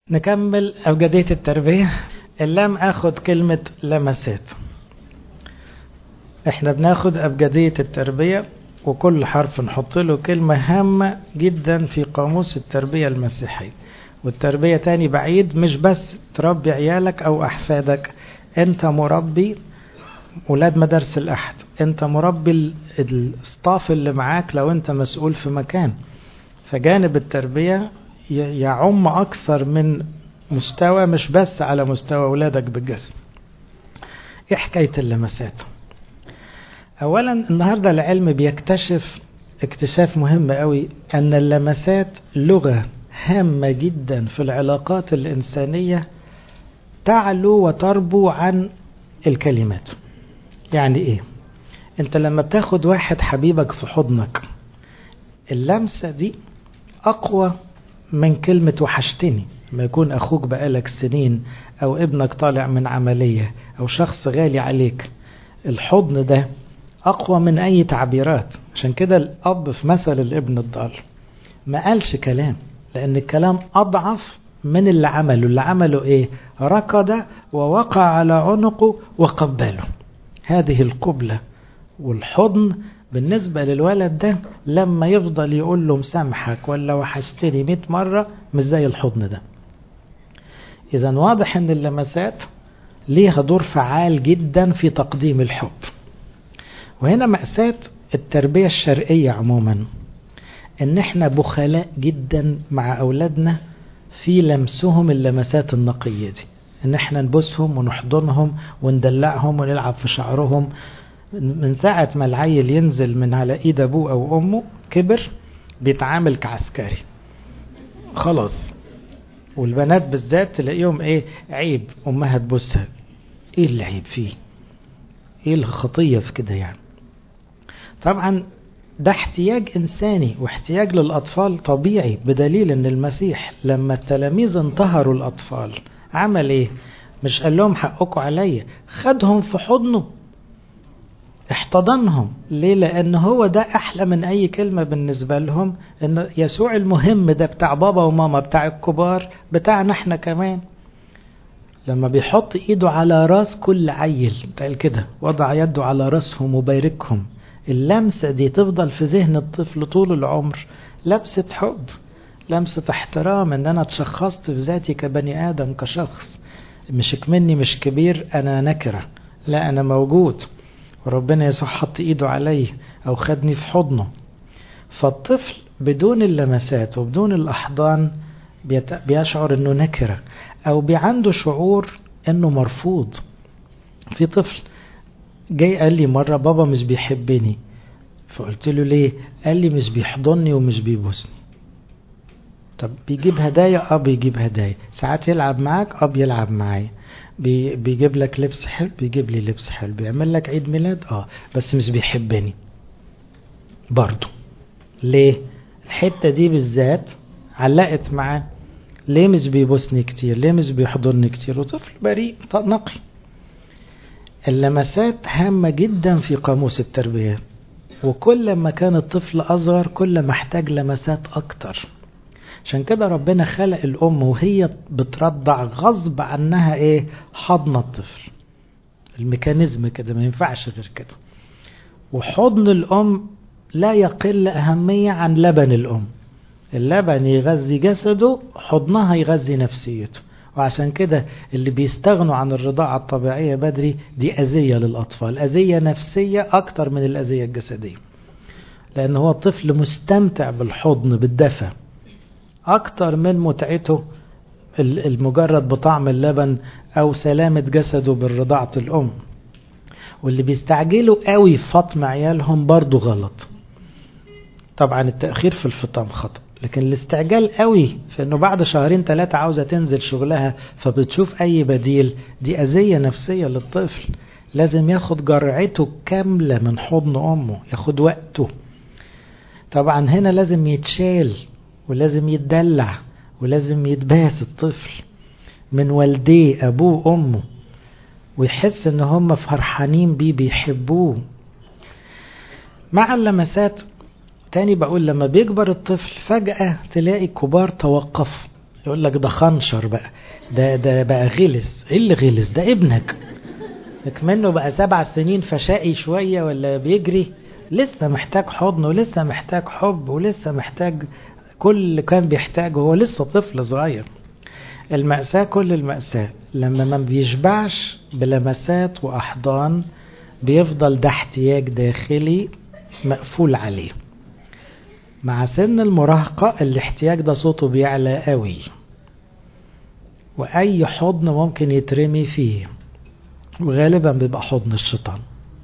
نكمل أبجدية التربية اللام أخد كلمة لمسات احنا بناخد أبجدية التربية وكل حرف نحط له كلمة هامة جدا في قاموس التربية المسيحية والتربية تاني بعيد مش بس تربي عيالك أو أحفادك أنت مربي ولاد مدارس الأحد أنت مربي الستاف اللي معاك لو أنت مسؤول في مكان فجانب التربية يعم أكثر من مستوى مش بس على مستوى ولادك بالجسم ايه حكاية اللمسات اولا النهاردة العلم بيكتشف اكتشاف مهم قوي ان اللمسات لغة هامة جدا في العلاقات الانسانية تعلو وتربو عن الكلمات يعني ايه انت لما بتاخد واحد حبيبك في حضنك اللمسة دي اقوى من كلمة وحشتني لما يكون أخوك بقالك سنين أو ابنك طالع من عملية أو شخص غالي عليك الحضن ده أقوى من أي تعبيرات عشان كده الأب في مثل الابن الضال ما قالش كلام لأن الكلام أضعف من اللي عمله اللي عمله إيه ركض ووقع على عنقه وقبله هذه القبلة والحضن بالنسبة للولد ده لما يفضل يقول له مسامحك ولا وحشتني 100 مرة مش زي الحضن ده إذا واضح أن اللمسات ليها دور فعال جدا في تقديم الحب وهنا مأساة التربية الشرقية عموما ان احنا بخلاء جدا مع أولادنا في لمسهم اللمسات النقية دي ان احنا نبوسهم ونحضنهم وندلعهم ونلعب في شعرهم من ساعة ما العيل ينزل من على ايد ابوه او امه كبر بيتعامل كعسكري خلاص والبنات بالذات تلاقيهم ايه عيب امها تبوسها ايه اللي عيب فيه ايه الخطية في كده يعني طبعا ده احتياج انساني واحتياج للاطفال طبيعي بدليل ان المسيح لما التلاميذ انتهروا الاطفال عمل ايه مش قال لهم حقكم عليا خدهم في حضنه احتضنهم ليه لان هو ده احلى من اي كلمة بالنسبة لهم ان يسوع المهم ده بتاع بابا وماما بتاع الكبار بتاعنا احنا كمان لما بيحط ايده على راس كل عيل قال كده وضع يده على راسهم وباركهم اللمسة دي تفضل في ذهن الطفل طول العمر لمسة حب لمسة احترام ان انا اتشخصت في ذاتي كبني ادم كشخص مش كمني مش كبير انا نكرة لا انا موجود وربنا يسوع حط ايده علي او خدني في حضنه فالطفل بدون اللمسات وبدون الاحضان بيشعر انه نكرة او عنده شعور انه مرفوض في طفل جاي قال لي مرة بابا مش بيحبني فقلت له ليه قال لي مش بيحضني ومش بيبوسني طب بيجيب هدايا اه بيجيب هدايا ساعات يلعب معاك اه بيلعب معايا بي بيجيب لك لبس حلو بيجيب لي لبس حلو بيعمل لك عيد ميلاد اه بس مش بيحبني برضو ليه الحتة دي بالذات علقت معاه ليه مش بيبوسني كتير ليه مش بيحضرني كتير وطفل بريء نقي اللمسات هامة جدا في قاموس التربية وكل ما كان الطفل أصغر كل ما احتاج لمسات أكتر عشان كده ربنا خلق الأم وهي بترضع غصب عنها إيه حضن الطفل الميكانيزم كده ما ينفعش غير كده وحضن الأم لا يقل أهمية عن لبن الأم اللبن يغذي جسده حضنها يغذي نفسيته وعشان كده اللي بيستغنوا عن الرضاعة الطبيعية بدري دي أذية للأطفال أذية نفسية أكتر من الأذية الجسدية لأن هو الطفل مستمتع بالحضن بالدفى أكتر من متعته المجرد بطعم اللبن أو سلامة جسده بالرضاعة الأم واللي بيستعجلوا قوي في فطم عيالهم برضو غلط طبعا التأخير في الفطام خطأ لكن الاستعجال قوي في انه بعد شهرين ثلاثة عاوزة تنزل شغلها فبتشوف اي بديل دي اذية نفسية للطفل لازم ياخد جرعته كاملة من حضن امه ياخد وقته طبعا هنا لازم يتشال ولازم يتدلع ولازم يتباس الطفل من والديه ابوه وامه ويحس ان هم فرحانين بيه بيحبوه مع اللمسات تاني بقول لما بيكبر الطفل فجأة تلاقي كبار توقفوا يقول لك ده خنشر بقى ده ده بقى غلس ايه اللي غلس ده ابنك منه بقى سبع سنين فشقي شوية ولا بيجري لسه محتاج حضن ولسه محتاج حب ولسه محتاج كل اللي كان بيحتاجه هو لسه طفل صغير المأساة كل المأساة لما ما بيشبعش بلمسات وأحضان بيفضل ده احتياج داخلي مقفول عليه مع سن المراهقة الاحتياج ده صوته بيعلى قوي وأي حضن ممكن يترمي فيه وغالبا بيبقى حضن الشيطان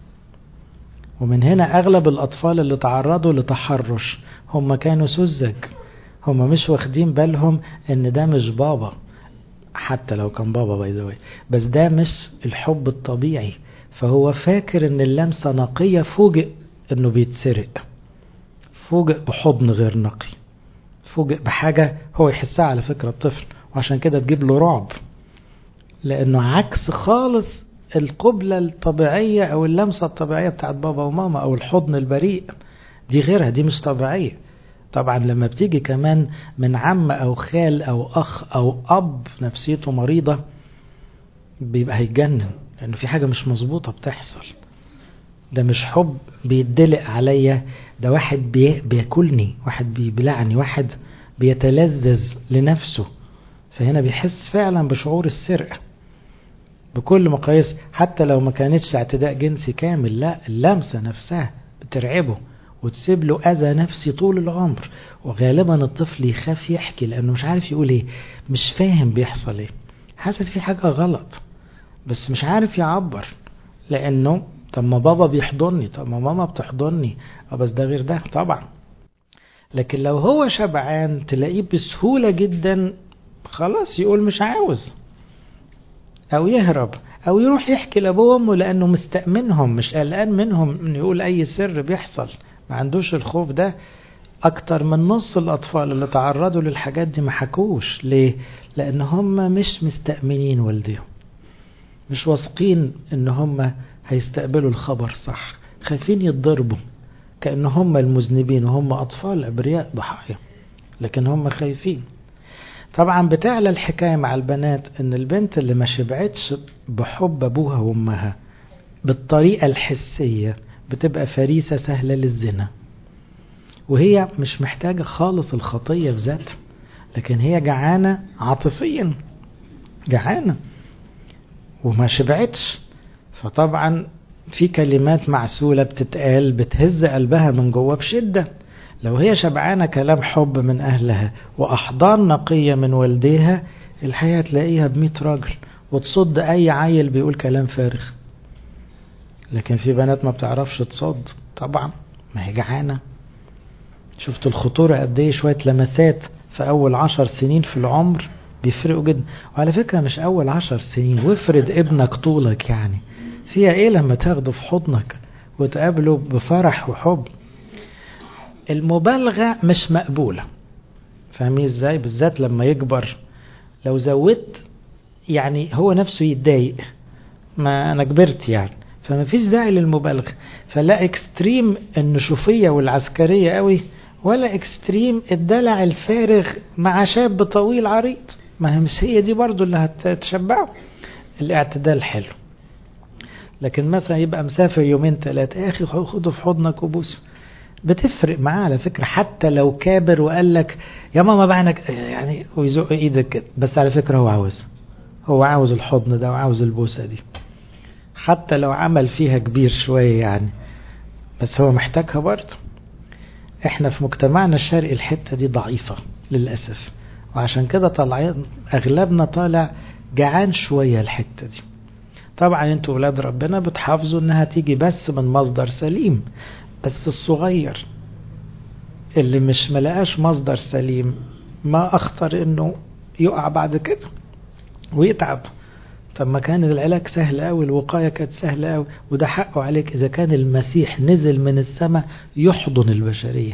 ومن هنا أغلب الأطفال اللي تعرضوا لتحرش هم كانوا سذج هم مش واخدين بالهم ان ده مش بابا حتى لو كان بابا باي ذا بس ده مش الحب الطبيعي فهو فاكر ان اللمسه نقيه فوجئ انه بيتسرق فوجئ بحضن غير نقي فوجئ بحاجه هو يحسها على فكره الطفل وعشان كده تجيب له رعب لانه عكس خالص القبله الطبيعيه او اللمسه الطبيعيه بتاعت بابا وماما او الحضن البريء دي غيرها دي مش طبيعيه طبعا لما بتيجي كمان من عم او خال او اخ او اب نفسيته مريضة بيبقى هيتجنن لانه في حاجة مش مظبوطة بتحصل ده مش حب بيدلق عليا ده واحد بي بياكلني واحد بيبلعني واحد بيتلذذ لنفسه فهنا بيحس فعلا بشعور السرقة بكل مقاييس حتى لو ما كانتش اعتداء جنسي كامل لا اللمسة نفسها بترعبه وتسيب له أذى نفسي طول العمر وغالبا الطفل يخاف يحكي لأنه مش عارف يقول إيه مش فاهم بيحصل إيه حاسس في حاجة غلط بس مش عارف يعبر لأنه طب ما بابا بيحضني طب ما ماما بتحضني اه بس ده غير ده طبعا لكن لو هو شبعان تلاقيه بسهولة جدا خلاص يقول مش عاوز أو يهرب أو يروح يحكي لأبوه وأمه لأنه مستأمنهم مش قلقان منهم إنه يقول أي سر بيحصل ما عندوش الخوف ده أكتر من نص الأطفال اللي تعرضوا للحاجات دي ما حكوش ليه؟ لأن هم مش مستأمنين والديهم مش واثقين إن هم هيستقبلوا الخبر صح خايفين يتضربوا كأن هم المذنبين وهم أطفال أبرياء ضحايا لكن هم خايفين طبعا بتعلى الحكاية مع البنات ان البنت اللي ما شبعتش بحب ابوها وامها بالطريقة الحسية بتبقى فريسة سهلة للزنا وهي مش محتاجة خالص الخطية في ذاتها لكن هي جعانة عاطفيا جعانة وما شبعتش فطبعا في كلمات معسولة بتتقال بتهز قلبها من جوه بشدة لو هي شبعانة كلام حب من أهلها وأحضان نقية من والديها الحقيقة تلاقيها بمئة راجل وتصد أي عيل بيقول كلام فارغ لكن في بنات ما بتعرفش تصد طبعا ما هي جعانة شفت الخطورة قد ايه شوية لمسات في أول عشر سنين في العمر بيفرقوا جدا وعلى فكرة مش أول عشر سنين وافرض ابنك طولك يعني فيها ايه لما تاخده في حضنك وتقابله بفرح وحب المبالغة مش مقبولة فاهمين ازاي بالذات لما يكبر لو زودت يعني هو نفسه يتضايق ما انا كبرت يعني فما فيش داعي للمبالغة فلا اكستريم النشوفية والعسكرية قوي ولا اكستريم الدلع الفارغ مع شاب طويل عريض ما هي مش هي دي برضو اللي هتشبعه الاعتدال حلو لكن مثلا يبقى مسافر يومين ثلاثة يا اخي خده في حضنك وبوسه بتفرق معاه على فكرة حتى لو كابر وقال لك يا ماما بعنك يعني ويزق ايدك كده بس على فكرة هو عاوز هو عاوز الحضن ده وعاوز البوسة دي حتى لو عمل فيها كبير شوية يعني بس هو محتاجها برضه احنا في مجتمعنا الشرقي الحتة دي ضعيفة للأسف وعشان كده طالعين اغلبنا طالع جعان شوية الحتة دي طبعا انتوا ولاد ربنا بتحافظوا انها تيجي بس من مصدر سليم بس الصغير اللي مش ملقاش مصدر سليم ما اخطر انه يقع بعد كده ويتعب طب ما كان العلاج سهل قوي الوقاية كانت سهلة قوي وده حقه عليك اذا كان المسيح نزل من السماء يحضن البشرية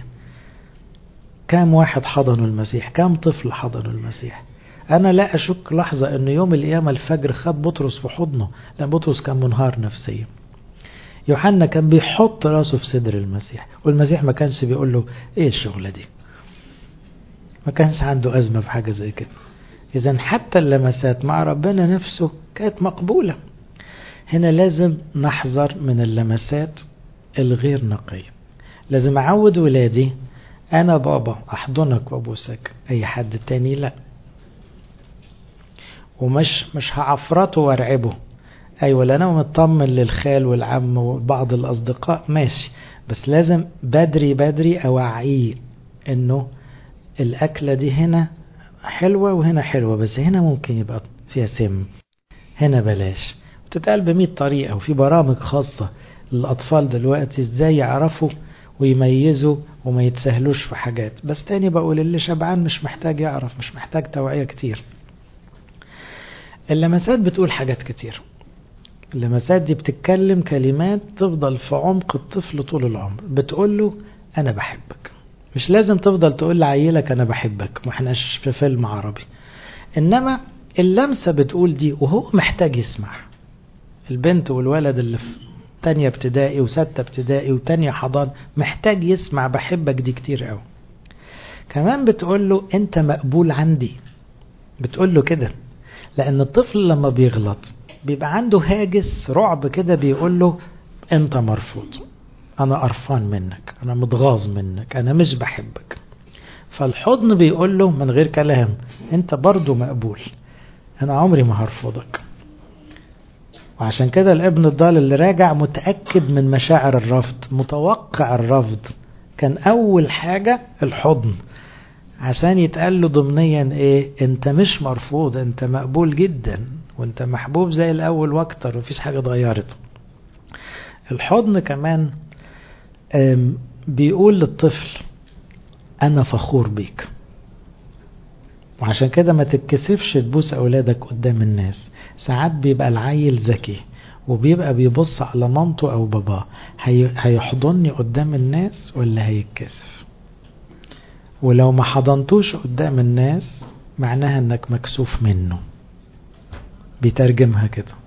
كام واحد حضنوا المسيح كام طفل حضنوا المسيح انا لا اشك لحظة ان يوم القيامة الفجر خد بطرس في حضنه لان بطرس كان منهار نفسيا يوحنا كان بيحط راسه في صدر المسيح والمسيح ما كانش بيقول له ايه الشغلة دي ما كانش عنده أزمة في حاجة زي كده إذا حتى اللمسات مع ربنا نفسه كانت مقبولة هنا لازم نحذر من اللمسات الغير نقية لازم أعود ولادي أنا بابا أحضنك وأبوسك أي حد تاني لا ومش مش هعفرته وارعبه أيوة أنا مطمن للخال والعم وبعض الأصدقاء ماشي بس لازم بدري بدري أوعيه إنه الأكلة دي هنا حلوة وهنا حلوة بس هنا ممكن يبقى فيها سم هنا بلاش وتتقال بمية طريقة وفي برامج خاصة للأطفال دلوقتي ازاي يعرفوا ويميزوا وما يتسهلوش في حاجات بس تاني بقول اللي شبعان مش محتاج يعرف مش محتاج توعية كتير اللمسات بتقول حاجات كتير اللمسات دي بتتكلم كلمات تفضل في عمق الطفل طول العمر بتقول له أنا بحبك مش لازم تفضل تقول لعيلك أنا بحبك ما احناش في فيلم عربي إنما اللمسة بتقول دي وهو محتاج يسمع البنت والولد اللي في تانية ابتدائي وستة ابتدائي وتانية حضان محتاج يسمع بحبك دي كتير قوي كمان بتقول له انت مقبول عندي بتقول له كده لان الطفل لما بيغلط بيبقى عنده هاجس رعب كده بيقول له انت مرفوض انا قرفان منك انا متغاظ منك انا مش بحبك فالحضن بيقول له من غير كلام انت برضو مقبول انا عمري ما هرفضك وعشان كده الابن الضال اللي راجع متأكد من مشاعر الرفض متوقع الرفض كان أول حاجة الحضن عشان يتقال له ضمنيا ايه انت مش مرفوض انت مقبول جدا وانت محبوب زي الاول واكتر ومفيش حاجة اتغيرت الحضن كمان بيقول للطفل انا فخور بيك وعشان كده ما تتكسفش تبوس اولادك قدام الناس ساعات بيبقى العيل ذكي وبيبقى بيبص على مامته او باباه هي... هيحضني قدام الناس ولا هيتكسف ولو ما حضنتوش قدام الناس معناها انك مكسوف منه بيترجمها كده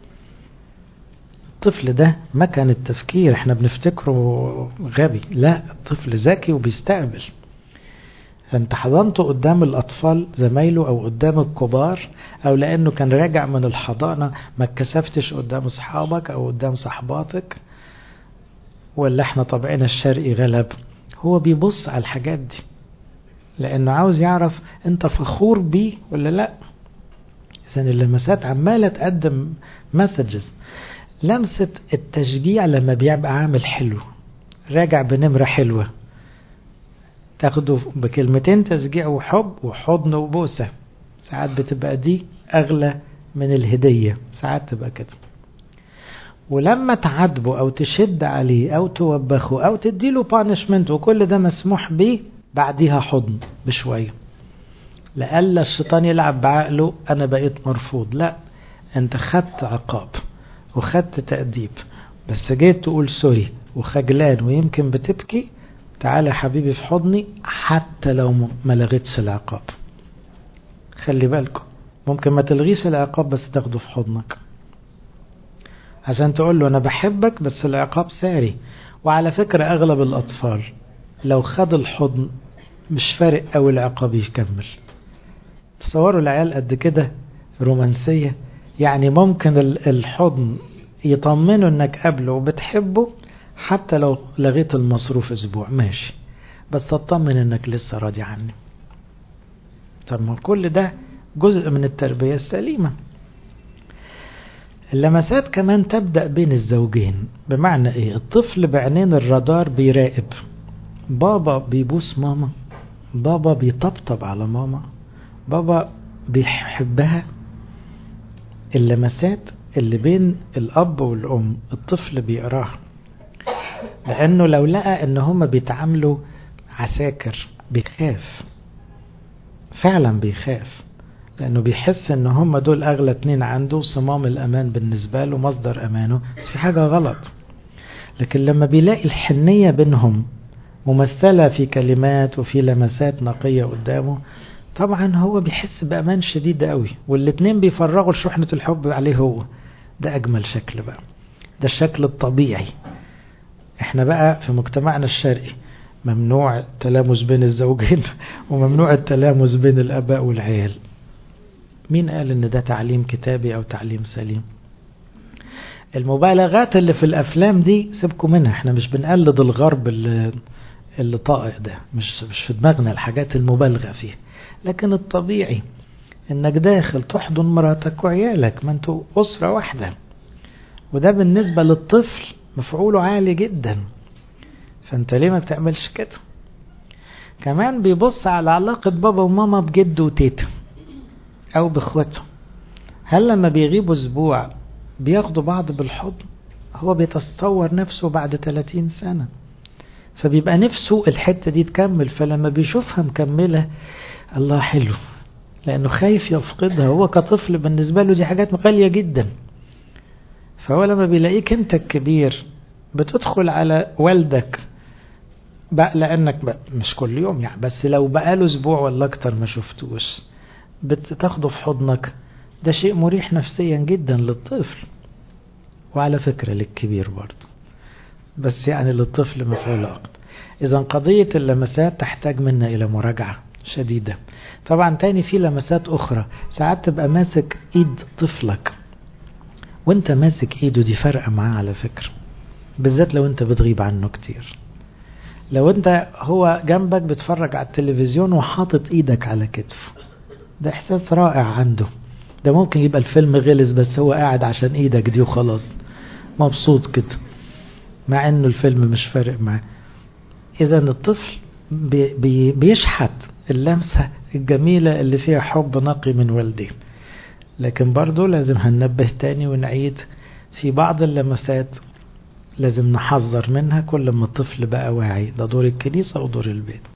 الطفل ده ما كان التفكير احنا بنفتكره غبي لا الطفل ذكي وبيستقبل فانت حضنته قدام الاطفال زمايله او قدام الكبار او لانه كان راجع من الحضانة ما اتكسفتش قدام اصحابك او قدام صحباتك ولا احنا طبعنا الشرقي غلب هو بيبص على الحاجات دي لانه عاوز يعرف انت فخور بيه ولا لا اذا اللمسات عمالة تقدم مسجز لمسة التشجيع لما بيبقى عامل حلو راجع بنمرة حلوة تاخده بكلمتين تشجيع وحب وحضن وبوسة ساعات بتبقى دي أغلى من الهدية ساعات تبقى كده ولما تعاتبه أو تشد عليه أو توبخه أو تديله بانشمنت وكل ده مسموح به بعديها حضن بشوية لألا الشيطان يلعب بعقله أنا بقيت مرفوض لا أنت خدت عقاب وخدت تأديب بس جيت تقول سوري وخجلان ويمكن بتبكي تعالى يا حبيبي في حضني حتى لو ما لغيتش العقاب خلي بالكم ممكن ما تلغيش العقاب بس تاخده في حضنك عشان تقول له انا بحبك بس العقاب ساري وعلى فكرة اغلب الاطفال لو خد الحضن مش فارق او العقاب يكمل تصوروا العيال قد كده رومانسية يعني ممكن الحضن يطمنوا انك قبله وبتحبه حتى لو لغيت المصروف اسبوع ماشي بس تطمن انك لسه راضي عني طب ما كل ده جزء من التربية السليمة اللمسات كمان تبدأ بين الزوجين بمعنى ايه الطفل بعينين الرادار بيراقب بابا بيبوس ماما بابا بيطبطب على ماما بابا بيحبها اللمسات اللي بين الأب والأم الطفل بيقراها لأنه لو لقى إن هما بيتعاملوا عساكر بيخاف فعلا بيخاف لأنه بيحس إن هما دول أغلى اتنين عنده صمام الأمان بالنسبة له مصدر أمانه بس في حاجة غلط لكن لما بيلاقي الحنية بينهم ممثلة في كلمات وفي لمسات نقية قدامه طبعا هو بيحس بأمان شديد قوي والاتنين بيفرغوا شحنة الحب عليه هو ده أجمل شكل بقى ده الشكل الطبيعي احنا بقى في مجتمعنا الشرقي ممنوع التلامس بين الزوجين وممنوع التلامس بين الأباء والعيال مين قال ان ده تعليم كتابي او تعليم سليم المبالغات اللي في الافلام دي سيبكم منها احنا مش بنقلد الغرب اللي, اللي طائع ده مش مش في دماغنا الحاجات المبالغه فيها لكن الطبيعي انك داخل تحضن مراتك وعيالك ما انتوا اسره واحده وده بالنسبه للطفل مفعوله عالي جدا فانت ليه ما بتعملش كده كمان بيبص على علاقة بابا وماما بجد وتيتا او باخواته هل لما بيغيبوا اسبوع بياخدوا بعض بالحضن هو بيتصور نفسه بعد 30 سنة فبيبقى نفسه الحتة دي تكمل فلما بيشوفها مكملة الله حلو لأنه خايف يفقدها هو كطفل بالنسبة له دي حاجات غالية جدا فهو لما بيلاقيك انت الكبير بتدخل على والدك بقى لانك بقى مش كل يوم يعني بس لو بقاله اسبوع ولا اكتر ما شفتوش بتاخده في حضنك ده شيء مريح نفسيا جدا للطفل وعلى فكرة للكبير برضه بس يعني للطفل مفعول أكتر إذا قضية اللمسات تحتاج منا إلى مراجعة شديدة طبعا تاني في لمسات أخرى ساعات تبقى ماسك إيد طفلك وانت ماسك إيده دي فرقة معاه على فكرة بالذات لو انت بتغيب عنه كتير لو انت هو جنبك بتفرج على التلفزيون وحاطط ايدك على كتفه ده احساس رائع عنده ده ممكن يبقى الفيلم غلس بس هو قاعد عشان ايدك دي وخلاص مبسوط كده مع انه الفيلم مش فارق معاه اذا الطفل بي بي بيشحت اللمسة الجميلة اللي فيها حب نقي من والديه لكن برضه لازم هننبه تاني ونعيد في بعض اللمسات لازم نحذر منها كل ما الطفل بقى واعي ده دور الكنيسة ودور البيت